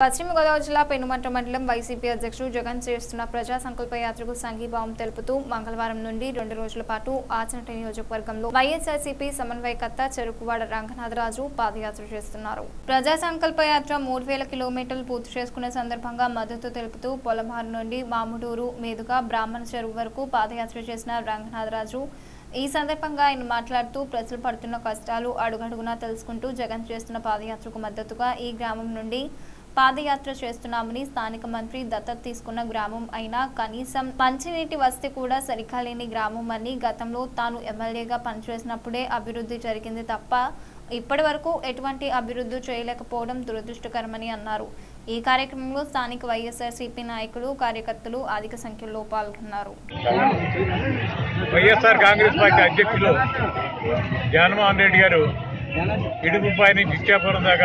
పశ్చిమ గోదావరి జిల్లా పెనుమంట మండలం వైసీపీ అధ్యక్షుడు జగన్ చేస్తున్న ప్రజా సంకల్ప యాత్రకు సంఘీభావం తెలుపుతూ మంగళవారం నుండి రెండు రోజుల పాటు ఆచనట నియోజకవర్గంలో వైఎస్ఆర్సీపీ సమన్వయకర్త చెరుకువాడ రంగనాథరాజు పాదయాత్ర చేస్తున్నారు ప్రజా సంకల్ప యాత్ర మూడు వేల కిలోమీటర్లు పూర్తి చేసుకునే సందర్భంగా మద్దతు తెలుపుతూ పొలమారు నుండి మాముడూరు మీదుగా బ్రాహ్మణ చెరువు వరకు పాదయాత్ర చేసిన రంగనాథరాజు ఈ సందర్భంగా ఆయన మాట్లాడుతూ ప్రజలు పడుతున్న కష్టాలు అడుగడుగునా తెలుసుకుంటూ జగన్ చేస్తున్న పాదయాత్రకు మద్దతుగా ఈ గ్రామం నుండి పాదయాత్ర చేస్తున్నామని స్థానిక మంత్రి దత్తత తీసుకున్న గ్రామం అయినా కనీసం మంచినీటి వసతి కూడా సరిగా లేని గ్రామం అని గతంలో తాను ఎమ్మెల్యేగా పనిచేసినప్పుడే అభివృద్ధి జరిగింది తప్ప ఇప్పటి వరకు ఎటువంటి అభివృద్ధి చేయలేకపోవడం దురదృష్టకరమని అన్నారు ఈ కార్యక్రమంలో స్థానిక వైఎస్ఆర్సీపీ నాయకులు కార్యకర్తలు అధిక సంఖ్యలో పాల్గొన్నారు వైఎస్ఆర్ కాంగ్రెస్ పార్టీ అధ్యక్షులు జగన్మోహన్ రెడ్డి గారు ఇడుగుపై నుంచి ఇచ్చాపురం దాకా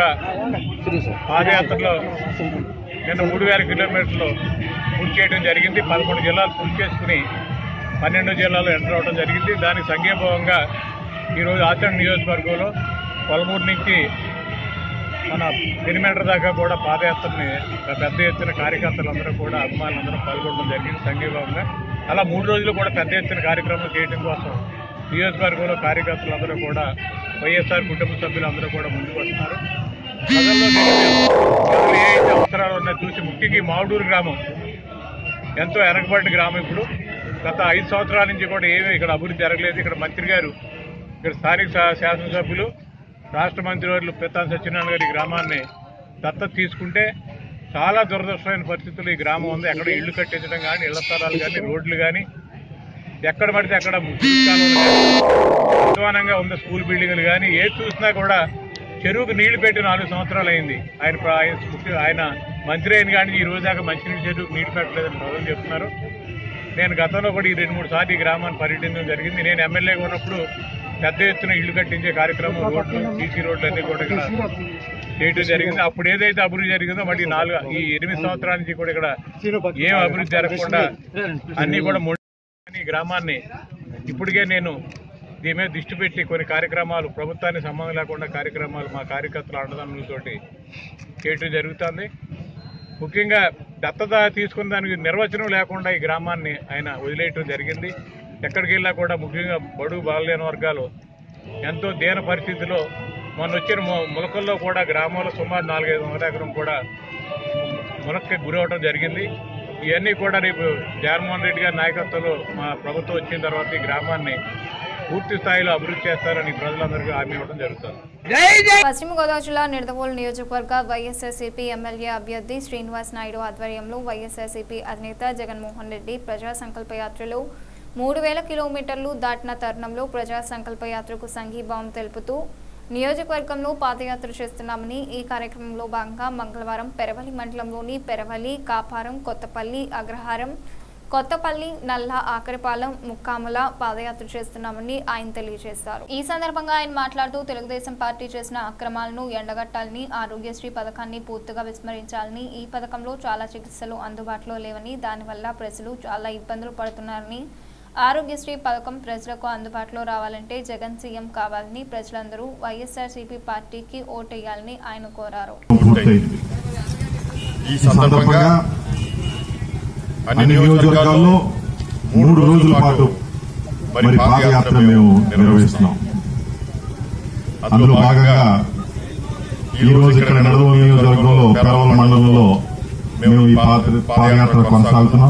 పాదయాత్రలో నిన్న మూడు వేల కిలోమీటర్లు పూర్తి చేయడం జరిగింది పదకొండు జిల్లాలు పూర్తి చేసుకుని పన్నెండు జిల్లాలో ఎంటర్ అవడం జరిగింది దానికి సంఘీభావంగా ఈరోజు ఆచరణ నియోజకవర్గంలో పొలమూరు నుంచి మన పెరిమీటర్ దాకా కూడా పాదయాత్రని పెద్ద ఎత్తున కార్యకర్తలందరూ కూడా అభిమానులందరూ పాల్గొనడం జరిగింది సంఘీభావంగా అలా మూడు రోజులు కూడా పెద్ద ఎత్తున కార్యక్రమం చేయడం కోసం నియోజకవర్గంలో కార్యకర్తలందరూ కూడా వైఎస్ఆర్ కుటుంబ సభ్యులందరూ కూడా ముందుకు వస్తున్నారు ప్రజల్లో ప్రజలు ఏ అయితే అవసరాలు ఉన్నాయో చూసి ముఖ్యంగా ఈ మావుడూరు గ్రామం ఎంతో వెనకబడిన గ్రామం ఇప్పుడు గత ఐదు సంవత్సరాల నుంచి కూడా ఏమీ ఇక్కడ అభివృద్ధి జరగలేదు ఇక్కడ మంత్రి గారు ఇక్కడ స్థానిక శా- శాసనసభ్యులు రాష్ట్ర మంత్రివర్యులు పెత్తాన్ సత్యనారాయణ గారి ఈ గ్రామాన్ని దత్తత తీసుకుంటే చాలా దురదృష్టమైన పరిస్థితులు ఈ గ్రామం ఉంది ఎక్కడ ఇళ్లు కట్టించడం కానీ ఇళ్ల స్థలాలు కానీ రోడ్లు కానీ ఎక్కడ పడితే అక్కడ ముఖ్య కాలువలు కానీ అధ్వానంగా ఉన్న స్కూల్ బిల్డింగ్లు కానీ ఏది చూసినా కూడా చెరువుకు నీళ్లు పెట్టి నాలుగు సంవత్సరాలు అయింది ఆయన ప్ర- ఆయన ముఖ్య- ఆయన మంత్రి అయిన కానీ ఈ రోజు దాకా మంచినీటి చెరువుకు నీళ్లు పెట్టలేదని ప్రజలు చెప్తున్నారు నేను గతంలో కూడా ఈ రెండు మూడు సార్లు ఈ గ్రామాన్ని పర్యటించడం జరిగింది నేను ఎమ్మెల్యేగా ఉన్నప్పుడు పెద్ద ఎత్తున ఇళ్లు కట్టించే కార్యక్రమం రోడ్లు సీసీ రోడ్లు అన్ని కూడా ఇక్కడ చేయడం జరిగింది అప్పుడు ఏదైతే అభివృద్ధి జరిగిందో మళ్ళీ నాలుగు ఈ ఎనిమిది సంవత్సరాల నుంచి కూడా ఇక్కడ ఏం అభివృద్ధి జరగకుండా అన్ని కూడా మొండి ఈ గ్రామాన్ని ఇప్పటికే నేను దీని మీద దృష్టి పెట్టి కొన్ని కార్యక్రమాలు ప్రభుత్వానికి సంబంధం లేకుండా కార్యక్రమాలు మా కార్యకర్తల అండదండలతోటి చేయటం జరుగుతుంది ముఖ్యంగా దత్తత తీసుకున్న దానికి నిర్వచనం లేకుండా ఈ గ్రామాన్ని ఆయన వదిలేయటం జరిగింది ఎక్కడికి వెళ్ళినా కూడా ముఖ్యంగా బడుగు బాలలేని వర్గాలు ఎంతో దీన పరిస్థితిలో మొన్న వచ్చిన ము- ములకల్లో కూడా గ్రామంలో సుమారు నాలుగైదు వందల ఎకరం కూడా మునక్కి గురవడం జరిగింది ఇవన్నీ కూడా రేపు జగన్మోహన్ రెడ్డి గారి నాయకత్వంలో మా ప్రభుత్వం వచ్చిన తర్వాత ఈ గ్రామాన్ని పూర్తి స్థాయిలో అభివృద్ధి చేస్తారని ప్రజలందరికీ హామీ ఇవ్వడం జరుగుతుంది పశ్చిమ గోదావరి జిల్లా నిడదవోలు నియోజకవర్గ వైఎస్ఆర్సీపీ ఎమ్మెల్యే అభ్యర్థి శ్రీనివాస్ నాయుడు ఆధ్వర్యంలో వైఎస్ఆర్సీపీ అధినేత జగన్మోహన్ రెడ్డి ప్రజా సంకల్ప యాత్రలో మూడు వేల కిలోమీటర్లు దాటిన తరుణంలో ప్రజా సంకల్ప యాత్రకు సంఘీభావం తెలుపుతూ నియోజకవర్గంలో పాదయాత్ర చేస్తున్నామని ఈ కార్యక్రమంలో భాగంగా మంగళవారం పెరవలి మండలంలోని పెరవలి కాపారం కొత్తపల్లి అగ్రహారం కొత్తపల్లి నల్ల ఆకరిపాలెం ముక్కాముల పాదయాత్ర చేస్తున్నామని ఆయన తెలియజేశారు ఈ సందర్భంగా ఆయన మాట్లాడుతూ తెలుగుదేశం పార్టీ చేసిన అక్రమాలను ఎండగట్టాలని ఆరోగ్యశ్రీ పథకాన్ని పూర్తిగా విస్మరించాలని ఈ పథకంలో చాలా చికిత్సలు అందుబాటులో లేవని దానివల్ల ప్రజలు చాలా ఇబ్బందులు పడుతున్నారని ఆరోగ్యశ్రీ పథకం ప్రజలకు అందుబాటులో రావాలంటే జగన్ సీఎం కావాలని ప్రజలందరూ వైఎస్ఆర్సీపీ పార్టీకి ఓటేయాలని ఆయన కోరారు పూర్తయింది ఈ సందర్భంగా అన్ని నియోజకవర్గాల్లో మూడు రోజుల పాటు మరి పాదయాత్ర మేము నిర్వహిస్తున్నాం అందులో భాగంగా ఈ రోజు ఇక్కడ నడవ నియోజకవర్గంలో పెరవల మండలంలో మేము ఈ పాద- పాదయాత్ర కొనసాగుతున్నాం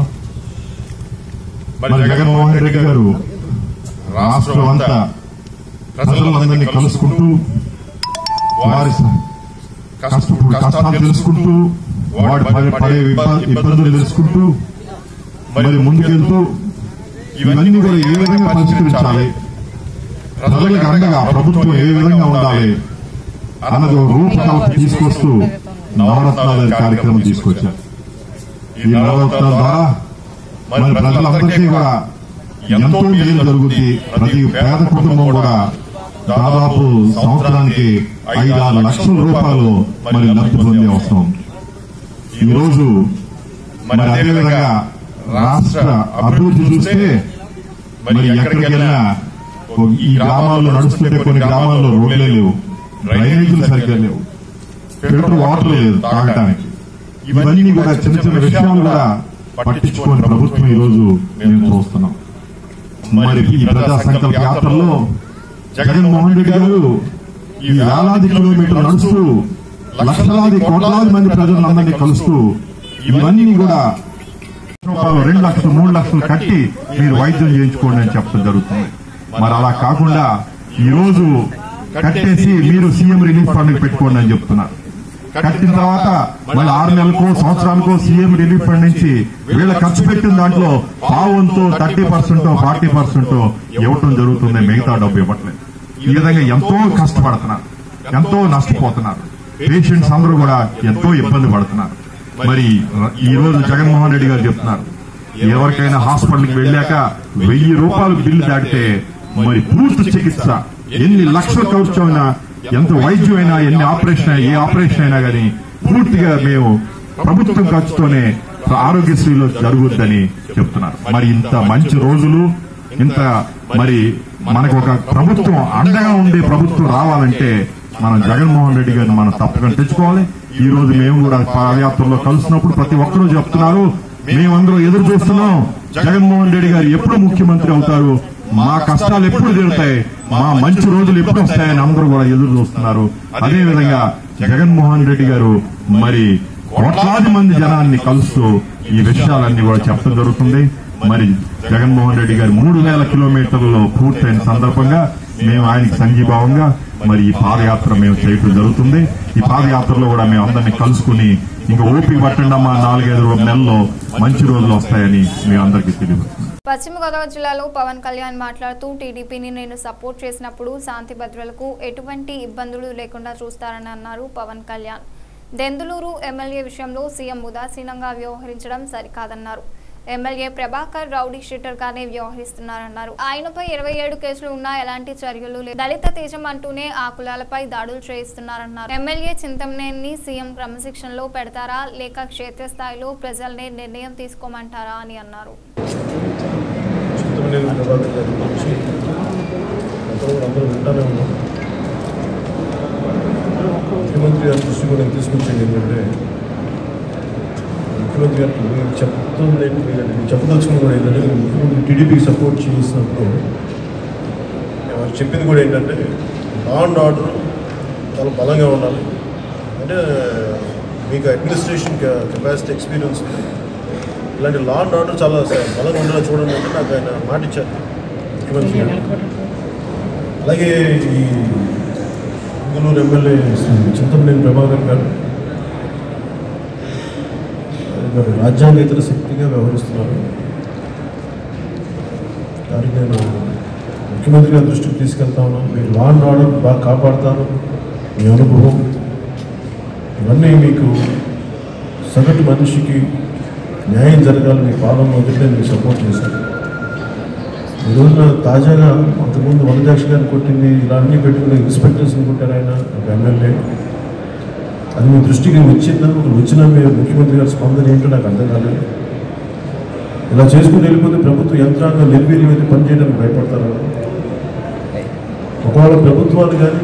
మరి జగన్మోహన్ రెడ్డి గారు రాష్ట్రం అంతా ప్రజలందరినీ కలుసుకుంటూ వారి కష్ట కష్టాలు తెలుసుకుంటూ వాడు పడే పడే ఇబ్బ- ఇబ్బందులు తెలుసుకుంటూ మరి ముందుకెళ్తూ ఇవన్నీ కూడా ఏ విధంగా పరిష్కరించాలి ప్రజలకు అండగా ప్రభుత్వం ఏ విధంగా ఉండాలి అన్నది ఒక రూపకల్పన తీసుకొస్తూ నవరత్నాలు అనే కార్యక్రమం తీసుకొచ్చారు ఈ నవరత్నాల ద్వారా మరి ప్రజలందరికీ కూడా ఎంతో మేలు జరుగుతుంది ప్రతి పేద కుటుంబం కూడా దాదాపు సంవత్సరానికి ఐదు ఆరు లక్షల రూపాయలు మరి లబ్ధి పొందే అవసరం ఉంది. ఈ రోజు మరి అదేవిధంగా రాష్ట్ర అభివృద్ధి చూస్తే మరి ఎక్కడికి వెళ్ళినా ఈ గ్రామాల్లో నడుస్తుంటే కొన్ని గ్రామాల్లో రోడ్లే లేవు డ్రైనేజీలు సరిగ్గా లేవు ఫిల్టర్ వాటర్ లేదు తాగడానికి ఇవన్నీ కూడా చిన్న చిన్న విషయాలు కూడా పట్టించుకోని ప్రభుత్వం ఈ రోజు మేము చూస్తున్నాం మరి ఈ ప్రజా సంకల్ప యాత్రలో జగన్మోహన్ రెడ్డి గారు ఈ వేలాది కిలోమీటర్లు నడుస్తూ లక్షలాది కోట్లాది మంది ప్రజలందరినీ కలుస్తూ ఇవన్నీ కూడా రూపాయలు రెండు లక్షలు మూడు లక్షలు కట్టి మీరు వైద్యం చేయించుకోండి అని చెప్పడం జరుగుతుంది మరి అలా కాకుండా ఈ రోజు కట్టేసి మీరు సీఎం రిలీఫ్ ఫండ్ పెట్టుకోండి అని చెప్తున్నారు కట్టిన తర్వాత మళ్ళీ ఆరు నెలలకో సంవత్సరాలకో సీఎం రిలీఫ్ ఫండ్ నుంచి వీళ్ళ ఖర్చు పెట్టిన దాంట్లో పావంతో థర్టీ పర్సెంట్ ఫార్టీ పర్సెంట్ ఇవ్వటం జరుగుతుంది మిగతా డబ్బు ఇవ్వట్లేదు ఈ విధంగా ఎంతో కష్టపడుతున్నారు ఎంతో నష్టపోతున్నారు పేషెంట్స్ అందరూ కూడా ఎంతో ఇబ్బంది పడుతున్నారు మరి ఈ రోజు జగన్మోహన్ రెడ్డి గారు చెప్తున్నారు ఎవరికైనా హాస్పిటల్కి వెళ్ళాక వెయ్యి రూపాయలు బిల్లు దాటితే మరి పూర్తి చికిత్స ఎన్ని లక్షల ఖర్చు అయినా ఎంత వైద్యం అయినా ఎన్ని ఆపరేషన్ అయినా ఏ ఆపరేషన్ అయినా కానీ పూర్తిగా మేము ప్రభుత్వం ఖర్చుతోనే ఆరోగ్యశ్రీలో జరుగుద్దని చెప్తున్నారు మరి ఇంత మంచి రోజులు ఇంత మరి మనకు ఒక ప్రభుత్వం అండగా ఉండే ప్రభుత్వం రావాలంటే మనం జగన్మోహన్ రెడ్డి గారిని మనం తప్పకుండా తెచ్చుకోవాలి ఈ రోజు మేము కూడా పాదయాత్రలో కలుస్తున్నప్పుడు ప్రతి ఒక్కరూ చెప్తున్నారు మేమందరం ఎదురు చూస్తున్నాం జగన్మోహన్ రెడ్డి గారు ఎప్పుడు ముఖ్యమంత్రి అవుతారు మా కష్టాలు ఎప్పుడు తీరుతాయి మా మంచి రోజులు ఎప్పుడు వస్తాయని అందరూ కూడా ఎదురు చూస్తున్నారు అదే విధంగా జగన్మోహన్ రెడ్డి గారు మరి కోట్లాది మంది జనాన్ని కలుస్తూ ఈ విషయాలన్నీ కూడా చెప్పడం జరుగుతుంది మరి జగన్మోహన్ రెడ్డి గారు మూడు వేల కిలోమీటర్లలో పూర్తయిన సందర్భంగా మేము ఆయనకి సంఘీభావంగా మరి ఈ పాదయాత్ర మేము చేయడం జరుగుతుంది ఈ పాదయాత్రలో కూడా మేము అందరినీ కలుసుకుని ఇంకా ఓపి పట్టండమ్మా నాలుగైదు నెలల్లో మంచి రోజులు వస్తాయని మీ అందరికీ తెలియదు పశ్చిమ గోదావరి జిల్లాలో పవన్ కళ్యాణ్ మాట్లాడుతూ టీడీపీని నేను సపోర్ట్ చేసినప్పుడు శాంతి భద్రతలకు ఎటువంటి ఇబ్బందులు లేకుండా చూస్తారని అన్నారు పవన్ కళ్యాణ్ దెందులూరు ఎమ్మెల్యే విషయంలో సీఎం ఉదాసీనంగా వ్యవహరించడం సరికాదన్నారు ఎమ్మెల్యే ప్రభాకర్ రౌడీ షీటర్ గానే వ్యవహరిస్తున్నారన్నారు ఆయనపై ఇరవై ఏడు కేసులు ఉన్నా ఎలాంటి చర్యలు లేవు దళిత తేజం అంటూనే ఆ కులాలపై దాడులు చేయిస్తున్నారన్నారు ఎమ్మెల్యే చింతమనేని సీఎం క్రమశిక్షణలో పెడతారా లేక క్షేత్రస్థాయిలో ప్రజల్నే నిర్ణయం తీసుకోమంటారా అని అన్నారు చింతమనేని ప్రభాకర్ గారి గురించి గతంలో కూడా అందరూ వింటానే ఉన్నాం ముఖ్యమంత్రి గారి దృష్టి కూడా నేను తీసుకొచ్చేది ఏంటంటే ముఖ్యమంత్రి గారికి నేను చెప్తుంది ఏంటి నేను చెప్పదలుచుకున్న కూడా ఏంటంటే నేను ముఖ్యమంత్రి టీడీపీకి సపోర్ట్ చేసినప్పుడు వారు చెప్పింది కూడా ఏంటంటే లా అండ్ ఆర్డర్ చాలా బలంగా ఉండాలి అంటే మీకు అడ్మినిస్ట్రేషన్ కెపాసిటీ ఎక్స్పీరియన్స్ ఉంది ఇలాంటి లా అండ్ ఆర్డర్ చాలా స- బలంగా ఉండేలా చూడండి అంటే నాకు ఆయన మాట ఇచ్చారు ముఖ్యమంత్రి గారు అలాగే ఈ ఇంగులూరు ఎమ్మెల్యే శ్రీ చింతమనేని ప్రభాకర్ గారు మరి రాజ్యాంగేతర శక్తిగా వ్యవహరిస్తున్నారు దానికి నేను ముఖ్యమంత్రి గారి దృష్టికి తీసుకెళ్తా ఉన్నాను మీరు లా అండ్ ఆర్డర్ బాగా కాపాడుతారు మీ అనుభవం ఇవన్నీ మీకు సగటు మనిషికి న్యాయం జరగాలని మీ పాలన వదిలితే నేను సపోర్ట్ చేశాను ఈ రోజున తాజాగా అంతకుముందు వనజాక్ష గారిని కొట్టింది ఇలా అన్నీ పెట్టుకుని ఇన్స్పెక్టర్స్ని కొట్టారు ఆయన ఒక ఎమ్మెల్యే అది మీ దృష్టికి వచ్చిందా ఒకరు వచ్చినా మీరు ముఖ్యమంత్రి గారి స్పందన ఏంటో నాకు అర్థం కాలేదు ఇలా చేసుకుని వెళ్ళిపోతే ప్రభుత్వ యంత్రాంగం నిర్వీర్యం అయితే పనిచేయడానికి భయపడతారా ఒకవేళ ప్రభుత్వాలు కానీ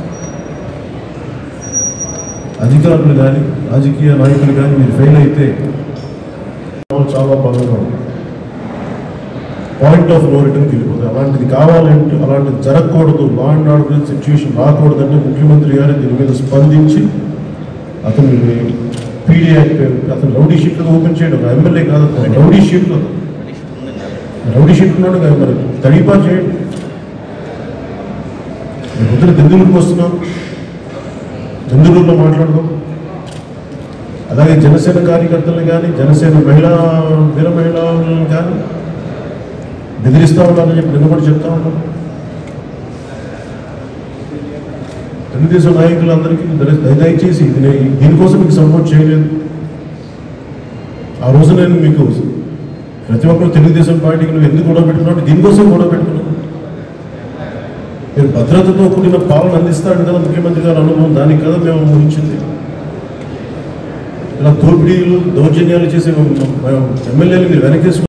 అధికారులు కానీ రాజకీయ నాయకులు కానీ మీరు ఫెయిల్ అయితే చాలా బలంగా ఉంది పాయింట్ ఆఫ్ నో రిటర్న్కి వెళ్ళిపోతుంది అలాంటిది కావాలంటే అలాంటిది జరగకూడదు లా అండ్ ఆర్డర్ సిచ్యువేషన్ రాకూడదంటే ముఖ్యమంత్రి గారు దీని మీద స్పందించి అతను పీడీ యాక్ట్ అతను రౌడీ షీట్లు ఓపెన్ చేయడం ఒక ఎమ్మెల్యే కాదు అతను రౌడీ షీట్లు అతను రౌడీ షీట్ ఉన్నాడు కదా మరి తడిపా చేయండి మేము పొద్దున దెందులూరుకి వస్తున్నాం దెందులూరులో మాట్లాడదాం అలాగే జనసేన కార్యకర్తలను కానీ జనసేన మహిళా వీర మహిళలను కానీ బెదిరిస్తా ఉన్నారని చెప్పి నిన్న కూడా చెప్తా ఉన్నాం తెలుగుదేశం నాయకులందరికీ దయ- దయ- దయచేసి ఇది నే- దీనికోసం మీకు సపోర్ట్ చేయలేదు ఆ రోజు నేను మీకు ప్రతి ఒక్కరు తెలుగుదేశం పార్టీకి నువ్వు ఎందుకు గొడవ పెట్టుకున్నావు దీనికోసం గొడవ పెట్టుకున్నావు మీరు భద్రతతో కూడిన పాలన అందిస్తాడు కదా ముఖ్యమంత్రి గారి అనుభవం దానికి కదా మేము ఊహించింది ఇలా దోపిడీలు దౌర్జన్యాలు చేసే ఎమ్మెల్యేలు మీరు వెనకేసుకుని